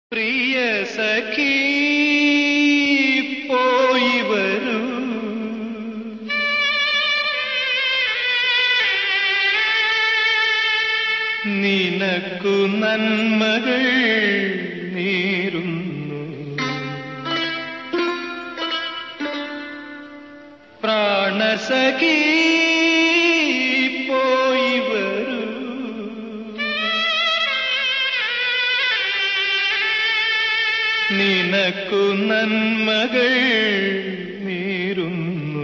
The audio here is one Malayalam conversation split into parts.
പ്രിയ സഖി പോയി വരൂ നിനക്കു നന്മകൾ നേരുന്നു പ്രാണസഖി പോയി വരൂ നിനക്കു നന്മകൾ നേരുന്നു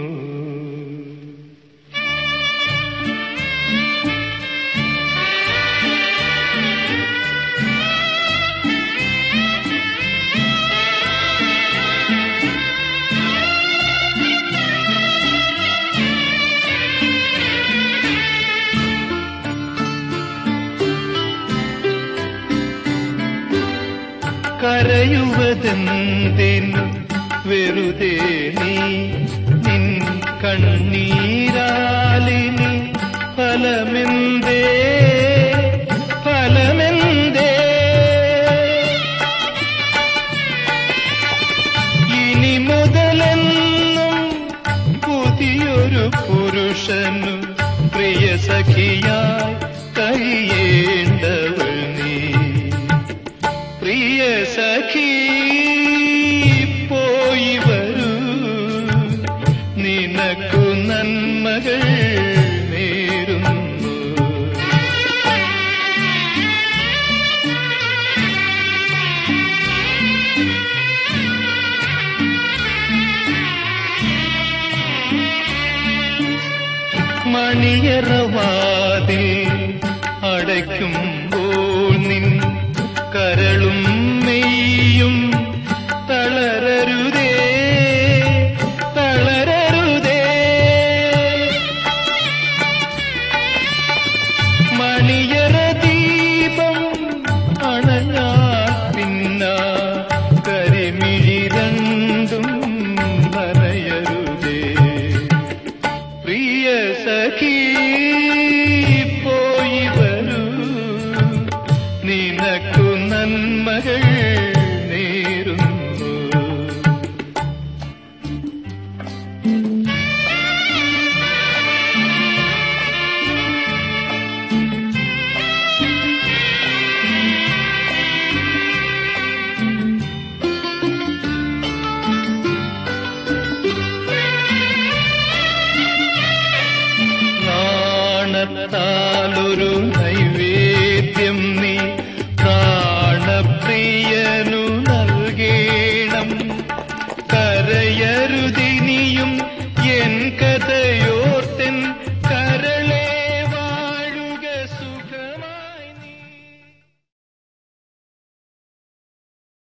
കരയുവതെന്തിനു വെറുതെ നീ നിൻ കണ്ണീരാലിനി ഫലമെന്തേ ഫലമെന്തേ ഇനി മുതലെന്നും പുതിയൊരു പുരുഷനു പ്രിയ സഖിയായി കഴിയേണ്ടവൾ നീ പ്രിയ സഖി പോയി വരൂ നിനക്കു നന്മകൾ നേരുന്നു മണിയറവാതിൽ അടയ്ക്കുമ്പോൾ നിൻ കരളും മെയ്യും തളരരുതേ തളരരുതേ മണിയറ ദീപം അണഞ്ഞാ പിന്ന കരിമിഴി രണ്ടും നനയരുതേ പ്രിയ സഖി പോയി വരൂ നിനക്കു നന്മകൾ